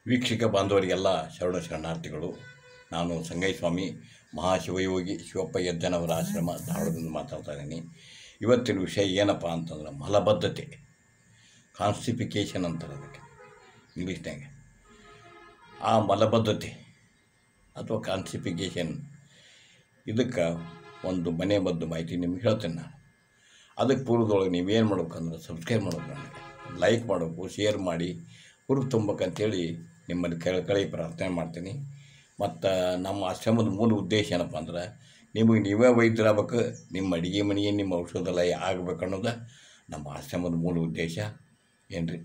ವೀಕ್ಷಕ ಬಾಂಧವರಿಗೆಲ್ಲ ಶರಣ ಶರಣಾರ್ಥಿಗಳು ನಾನು ಸಂಗಯ್ಯಸ್ವಾಮಿ ಮಹಾಶಿವಯೋಗಿ ಶಿವಪ್ಪ ಯಜ್ಜನವರ ಆಶ್ರಮ ಧಾರವಾಡದಿಂದ ಮಾತಾಡ್ತಾ ಇದ್ದೀನಿ ಇವತ್ತಿನ ವಿಷಯ ಏನಪ್ಪ ಅಂತಂದ್ರೆ ಮಲಬದ್ಧತೆ ಕಾನ್ಸ್ಟಿಫಿಕೇಷನ್ ಅಂತಾರೆ ಅದಕ್ಕೆ ಇಂಗ್ಲೀಷ್ನಾಗ ಆ ಮಲಬದ್ಧತೆ ಅಥವಾ ಕಾನ್ಸ್ಟಿಫಿಕೇಷನ್ ಇದಕ್ಕೆ ಒಂದು ಮನೆ ಮದ್ದು ಮಾಹಿತಿ ನಿಮ್ಗೆ ಹೇಳ್ತೇನೆ ನಾನು ಅದಕ್ಕೆ ಪೂರ್ವದೊಳಗೆ ನೀವೇನು ಮಾಡ್ಬೇಕಂದ್ರೆ ಸಬ್ಸ್ಕ್ರೈಬ್ ಮಾಡ್ಬೇಕು ನನಗೆ ಲೈಕ್ ಮಾಡಬೇಕು ಶೇರ್ ಮಾಡಿ ಹುರುಪು ತುಂಬೇಕಂತೇಳಿ ನಿಮ್ಮಲ್ಲಿ ಕೆಳ ಕಳಿ ಪ್ರಾರ್ಥನೆ ಮಾಡ್ತೀನಿ ಮತ್ತು ನಮ್ಮ ಆಶ್ರಮದ ಮೂಲ ಉದ್ದೇಶ ಏನಪ್ಪ ಅಂದ್ರೆ ನಿಮಗೆ ನೀವೇ ವೈದ್ಯರಾಗಬೇಕು ನಿಮ್ಮ ಅಡುಗೆ ಮನೆಗೆ ನಿಮ್ಮ ಔಷಧಾಲಯ ಆಗ್ಬೇಕು ಅನ್ನೋದು ನಮ್ಮ ಆಶ್ರಮದ ಮೂಲ ಉದ್ದೇಶ ಏನು ರೀ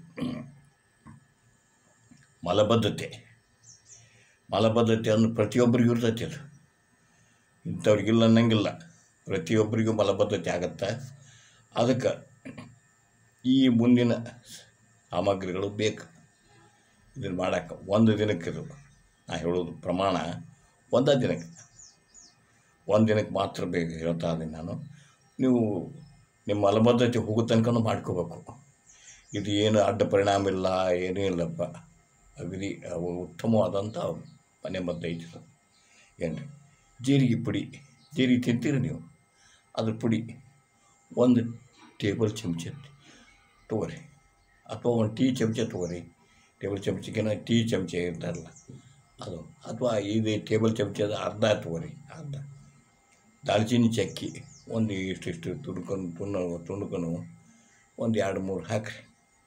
ಮಲಬದ್ಧತೆ ಮಲಬದ್ಧತೆ ಅಂದ್ರೆ ಪ್ರತಿಯೊಬ್ಬರಿಗೂ ಇರ್ತೈತಿ ಅದು ಇಂಥವ್ರಿಗಿಲ್ಲ ಅನ್ನಂಗಿಲ್ಲ ಪ್ರತಿಯೊಬ್ಬರಿಗೂ ಮಲಬದ್ಧತೆ ಆಗತ್ತೆ ಅದಕ್ಕೆ ಈ ಮುಂದಿನ ಸಾಮಗ್ರಿಗಳು ಬೇಕು ಇದನ್ನು ಮಾಡೋಕ್ಕೆ ಒಂದು ದಿನಕ್ಕೆ ಇದು ನಾ ಹೇಳೋದು ಪ್ರಮಾಣ ಒಂದೇ ದಿನಕ್ಕೆ ಒಂದು ದಿನಕ್ಕೆ ಮಾತ್ರ ಬೇಕು ಹೇಳ್ತಾ ಇದ್ದೀನಿ ನಾನು ನೀವು ನಿಮ್ಮ ಮಲಬದ್ಧತೆ ಹೋಗೋ ತನಕನೂ ಮಾಡ್ಕೋಬೇಕು ಇದು ಏನು ಅಡ್ಡ ಪರಿಣಾಮ ಇಲ್ಲ ಏನೂ ಇಲ್ಲಪ್ಪ ಅಗದಿ ಅವು ಉತ್ತಮವಾದಂಥ ಮನೆ ಮದ್ದು ಐತಿ ಇದು. ಏನು ರೀ ಜೀರಿಗೆ ಪುಡಿ ಜೀರಿಗೆ ತಿಂತೀರಿ ನೀವು ಅದ್ರ ಪುಡಿ ಒಂದು ಟೇಬಲ್ ಚಮಚ ತೊಗೊರಿ ಅಥವಾ ಒಂದು ಟೀ ಚಮಚ ತೊಗೊರಿ ಟೇಬಲ್ ಚಮಚಕ್ಕಿಂತ ಟೀ ಚಮಚ ಇರ್ತಾರಲ್ಲ ಅದು ಅಥವಾ ಇದು ಟೇಬಲ್ ಚಮಚದ ಅರ್ಧ ತೊಗೊರಿ ಅರ್ಧ ದಾಲ್ಚಿನ್ನಿ ಚಕ್ಕಿ ಒಂದು ಇಷ್ಟಿಷ್ಟು ತುಣ್ಕೊಂಡು ತುಣ್ಣ ತುಣ್ಕೊಂಡು ಒಂದು ಎರಡು ಮೂರು ಹಾಕ್ರಿ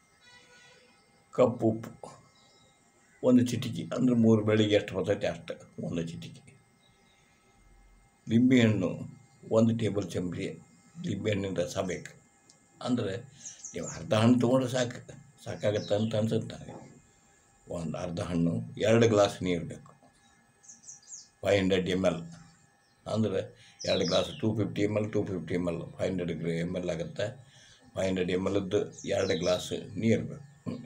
ಕಪ್ಪು ಉಪ್ಪು ಒಂದು ಚಿಟಿಕಿ ಅಂದ್ರೆ ಮೂರು ಬೆಳಿಗ್ಗೆ ಎಷ್ಟು ಬರ್ತೈತೆ ಅಷ್ಟು ಒಂದು ಚಿಟಿಕಿ ಲಿಂಬೆಹಣ್ಣು ಒಂದು ಟೇಬಲ್ ಚಮಚ ಲಿಂಬೆಹಣ್ಣಿನ ರಸ ಬೇಕು ಅಂದರೆ ನೀವು ಅರ್ಧ ಹಣ್ಣು ತೊಗೊಂಡ್ರೆ ಸಾಕು ಸಾಕಾಗತ್ತೆ ಅಂತ ಅನ್ಸುತ್ತೆ ನನಗೆ ಒಂದು ಅರ್ಧ ಹಣ್ಣು ಎರಡು ಗ್ಲಾಸ್ ನೀರು ಬೇಕು ಫೈವ್ ಹಂಡ್ರೆಡ್ ಎಮ್ ಎಲ್ ಅಂದರೆ ಎರಡು glass two fifty M L two fifty M L five hundred M L ಆಗುತ್ತೆ ಫೈವ್ ಹಂಡ್ರೆಡ್ ಎಮ್ ಎಲ್ದು ಎರಡು ಗ್ಲಾಸ್ ನೀರು ಬೇಕು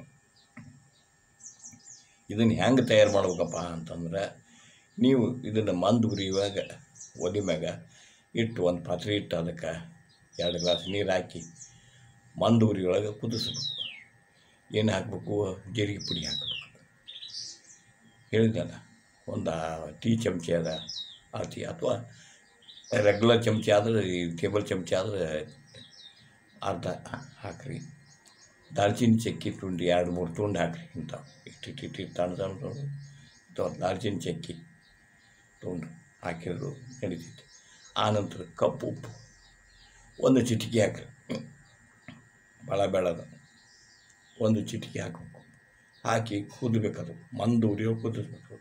ಇದನ್ನು ಹೆಂಗೆ ತಯಾರು ಮಾಡ್ಬೇಕಪ್ಪ ಅಂತಂದ್ರೆ ನೀವು ಇದನ್ನು ಮಂದು ಉರಿಯುವಾಗ ಒಲೆ ಮ್ಯಾಗ ಇಟ್ಟು ಒಂದು ಪಾತ್ರೆ ಇಟ್ಟು ಅದಕ್ಕೆ ಎರಡು ಗ್ಲಾಸ್ ನೀರು ಹಾಕಿ ಮಂದು ಉರಿಯೊಳಗೆ ಕುದಿಸ್ಬೇಕು ಏನು ಹಾಕಬೇಕು ಜೀರಿಗೆ ಪುಡಿ ಹಾಕಬೇಕು ಹೇಳಿದ್ದಲ್ಲ ಒಂದು ಟೀ ಚಮಚ ಅದ ಆತಿ ಅಥವಾ ರೆಗ್ಯುಲರ್ ಚಮಚ ಆದರೆ ಈ ಟೇಬಲ್ ಚಮಚ ಆದರೆ ಅರ್ಧ ಹಾಕ್ರಿ ದಾಲ್ಚಿನ್ನಿ ಚಕ್ಕಿ ತುಂಡು ಎರಡು ಮೂರು ತುಂಡು ಹಾಕ್ರಿ ಇಂಥವು ಇಷ್ಟು ಇಟ್ಟು ಇಟ್ಟು ಇಟ್ಟು ಸಣ್ಣ ಸಣ್ಣ ತುಂಡು ಅಥವಾ ದಾಲ್ಚಿನ್ನಿ ಚಕ್ಕಿ ತುಂಡು ಹಾಕಿದ್ರು ನಡೀತೈತಿ ಆನಂತರ ಕಪ್ಪು ಉಪ್ಪು ಒಂದು ಚಿಟಿಕೆ ಹಾಕ್ರಿ ಭಾಳ ಬೇಡದು ಒಂದು ಚಿಟಿಕೆ ಹಾಕಬೇಕು ಹಾಕಿ ಕುದಬೇಕದು ಮಂದು ಉರಿಯೋ ಕುದಿಸ್ಬೇಕು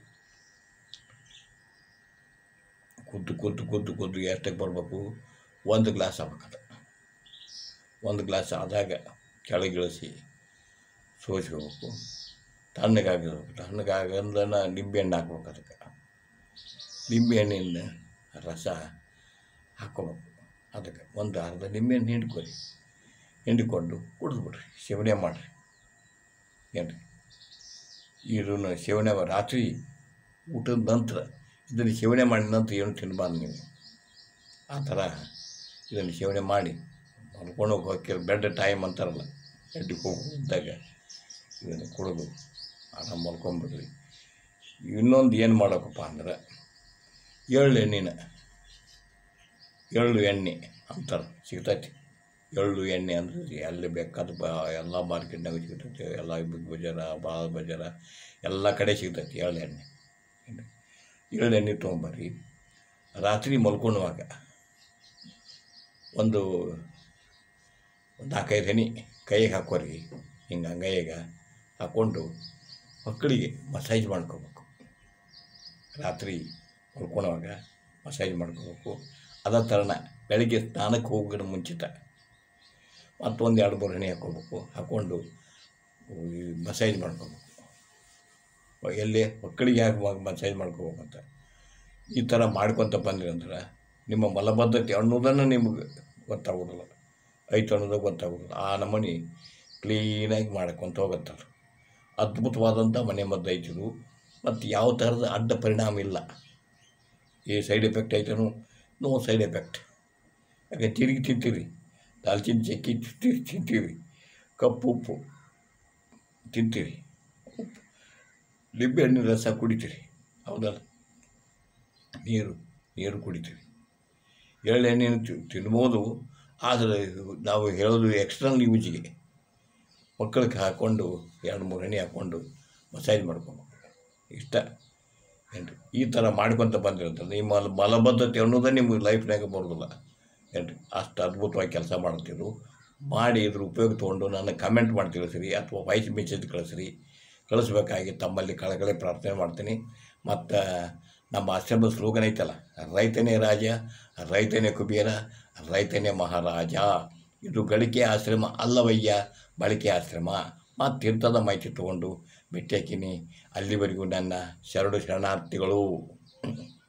ಕುದ್ದು ಕುದ್ದು ಕುದ್ದು ಕುದ್ದು ಎಷ್ಟಕ್ಕೆ ಬರಬೇಕು ಒಂದು ಗ್ಲಾಸ್ ಆಗ್ಬೇಕದು ಒಂದು ಗ್ಲಾಸ್ ಆದಾಗ ಕೆಳಗಿಳಿಸಿ ಸೋಸ್ಕೋಬೇಕು ತಣ್ಣಗಾಗಿರ್ಬೇಕು ತಣ್ಣಗಾಗಂದನ ನಿಂಬೆಹಣ್ಣು ಹಾಕ್ಬೇಕು ಅದಕ್ಕೆ ನಿಂಬೆಹಣ್ಣಿನ ರಸ ಹಾಕ್ಕೋಬೇಕು ಅದಕ್ಕೆ ಒಂದು ಅರ್ಧ ನಿಂಬೆಹಣ್ಣು ಹಿಂಡ್ಕೊರಿ ಹಿಂಡಿಕೊಂಡು ಕುಡಿದ್ಬಿಡ್ರಿ ಸೇವನೆ ಮಾಡಿರಿ ಏನು ಇದನ್ನು ಸೇವನೆ ಮಾಡಿ ರಾತ್ರಿ ಊಟದ ನಂತರ ಇದನ್ನು ಸೇವನೆ ಮಾಡಿದ ನಂತರ ಏನು ತಿನ್ನಬಾರ್ದು ನೀವು ಆ ಥರ ಇದನ್ನು ಸೇವನೆ ಮಾಡಿ ಮಲ್ಕೊಂಡು ಹೋಗೋಕೆ ಬೆಡ್ ಟೈಮ್ ಅಂತಾರಲ್ಲ ಬೆಡ್ಡಿಗೆ ಹೋಗಿದ್ದಾಗ ಇದನ್ನು ಕುಡಿದು ಆರಾಮ ಮಲ್ಕೊಂಬಿಡ್ರಿ ಇನ್ನೊಂದು ಏನು ಮಾಡೋಕಪ್ಪ ಅಂದ್ರೆ ಎಳ್ಳು ಎಣ್ಣಿನ ಎಳ್ಳು ಎಣ್ಣೆ ಅಂತಾರೆ ಸಿಗ್ತೈತಿ ಎಳ್ಳು ಎಣ್ಣೆ ಅಂದ್ರೆ ಎಲ್ಲಿ ಬೇಕಾದ ಬ ಎಲ್ಲ ಮಾರ್ಕೆಟ್ನಾಗ ಸಿಗ್ತೈತಿ ಎಲ್ಲ ಬಿಗ್ ಬಜಾರ ಬಾಳ ಬಜಾರ ಎಲ್ಲ ಕಡೆ ಸಿಗ್ತೈತಿ ಎಳ್ಳು ಎಣ್ಣೆ ಎಳ್ಳು ಎಣ್ಣೆ ತೊಗೊಂಬರ್ರಿ ರಾತ್ರಿ ಮಲ್ಕೊಳ್ಳುವಾಗ ಒಂದು ಒಂದು ನಾಲ್ಕೈದು ಹನಿ ಕೈಗೆ ಹಾಕೋರಿ ಹಿಂಗೆ ಅಂಗೈಗೆ ಹಾಕ್ಕೊಂಡು ಮಕ್ಕಳಿಗೆ ಮಸಾಜ್ ಮಾಡ್ಕೋಬೇಕು ರಾತ್ರಿ ಮಲ್ಕೊಳ್ಳೋವಾಗ ಮಸಾಜ್ ಮಾಡ್ಕೋಬೇಕು ಅದೇ ಥರನ ಬೆಳಗ್ಗೆ ಸ್ನಾನಕ್ಕೆ ಹೋಗೋಣ ಮುಂಚಿತ ಮತ್ತೊಂದು ಎರಡು ಮೂರು ಹನಿ ಹಾಕ್ಕೋಬೇಕು ಹಾಕ್ಕೊಂಡು ಈ ಮಸಾಜ್ ಮಾಡ್ಕೋಬೇಕು ಎಲ್ಲಿ ಮಕ್ಕಳಿಗೆ ಯಾಕೆ ಮಸಾಜ್ ಮಾಡ್ಕೋಬೇಕಂತ ಈ ಥರ ಮಾಡ್ಕೊತ ಬಂದ್ರಿ ಅಂದ್ರೆ ನಿಮ್ಮ ಮಲಬದ್ಧತೆ ಅನ್ನೋದನ್ನು ನಿಮಗೆ ಗೊತ್ತಾಗೋದಿಲ್ಲ ಐತೆ ಅನ್ನೋದು ಗೊತ್ತಾಗೋದಿಲ್ಲ ಆ ನಮೂನಿ ಕ್ಲೀನಾಗಿ ಮಾಡ್ಕೊತ ಹೋಗುತ್ತಲ್ಲ ಅದ್ಭುತವಾದಂಥ ಮನೆ ಮದ್ದು ಐತಿದು ಮತ್ತು ಯಾವ ಥರದ ಅಡ್ಡ ಪರಿಣಾಮ ಇಲ್ಲ ಈ ಸೈಡ್ ಎಫೆಕ್ಟ್ ಐತೇನು ನೋ ಸೈಡ್ ಎಫೆಕ್ಟ್ ಯಾಕೆ ತಿರುಗಿ ತಿಂತೀರಿ ದಾಲ್ಚಿನ್ನಿ ಚಕ್ಕಿ ತಿಂತೀರಿ ತಿಂತೀವಿ ಕಪ್ಪು ಉಪ್ಪು ತಿಂತೀವಿ ಉಪ್ಪು ಲಿಂಬೆಹಣ್ಣಿನ ರಸ ಕುಡಿತೀರಿ ಹೌದಲ್ಲ ನೀರು ನೀರು ಕುಡಿತೀವಿ ಎಳ್ಳೆಣ್ಣೆನ ತಿ- ತಿನ್ಬೋದು ಆದರೆ ಇದು ನಾವು ಹೇಳೋದು ಎಕ್ಸ್ಟರ್ನಲ್ ಯೂಜಿಗೆ ಮಕ್ಕಳಿಗೆ ಹಾಕ್ಕೊಂಡು ಎರಡು ಮೂರು ಎಣ್ಣೆ ಹಾಕ್ಕೊಂಡು ಮಸಾಜ್ ಮಾಡ್ಕೊಬೇಕು ಇಷ್ಟ ಏನ್ರಿ ಈ ಥರ ಮಾಡ್ಕೊತ ಬಂದಿರುತ್ತೆ ನಿಮ್ಮ ಮಲ- ಮಲಬದ್ಧತೆ ಅನ್ನೋದೇ ನಿಮ್ಗೆ ಲೈಫ್ನಾಗ ಬರೋದಿಲ್ಲ ಏನ್ರಿ ಅಷ್ಟು ಅದ್ಭುತವಾಗಿ ಕೆಲಸ ಮಾಡ್ತಿದ್ರು ಮಾಡಿ ಇದ್ರ ಉಪಯೋಗ ತೊಗೊಂಡು ನನಗೆ ಕಮೆಂಟ್ ಮಾಡಿ ತಿಳಿಸ್ರಿ ಅಥವಾ ವಾಯ್ಸ್ ಮೆಸೇಜ್ ಕಳಿಸ್ರಿ ಕಳಿಸ್ಬೇಕಾಗಿ ತಮ್ಮಲ್ಲಿ ಕಳಕಳಿ ಪ್ರಾರ್ಥನೆ ಮಾಡ್ತೀನಿ ಮತ್ತು ನಮ್ಮ ಆಶ್ರಮದ ಸ್ಲೋಗನ್ ಐತಲ್ಲ ರೈತನೇ ರಾಜ ರೈತನೇ ಕುಬೇರ ರೈತನೇ ಮಹಾರಾಜ ಇದು ಗಳಿಕೆ ಆಶ್ರಮ ಅಲ್ಲವಯ್ಯ ಬಳಕೆ ಆಶ್ರಮ ಮತ್ತು ಇಂಥದ ಮಾಹಿತಿ ತೊಗೊಂಡು ಭೇಟಿ ಹಾಕಿನಿ ಅಲ್ಲಿವರೆಗೂ ನನ್ನ ಶರಣು ಶರಣಾರ್ಥಿಗಳು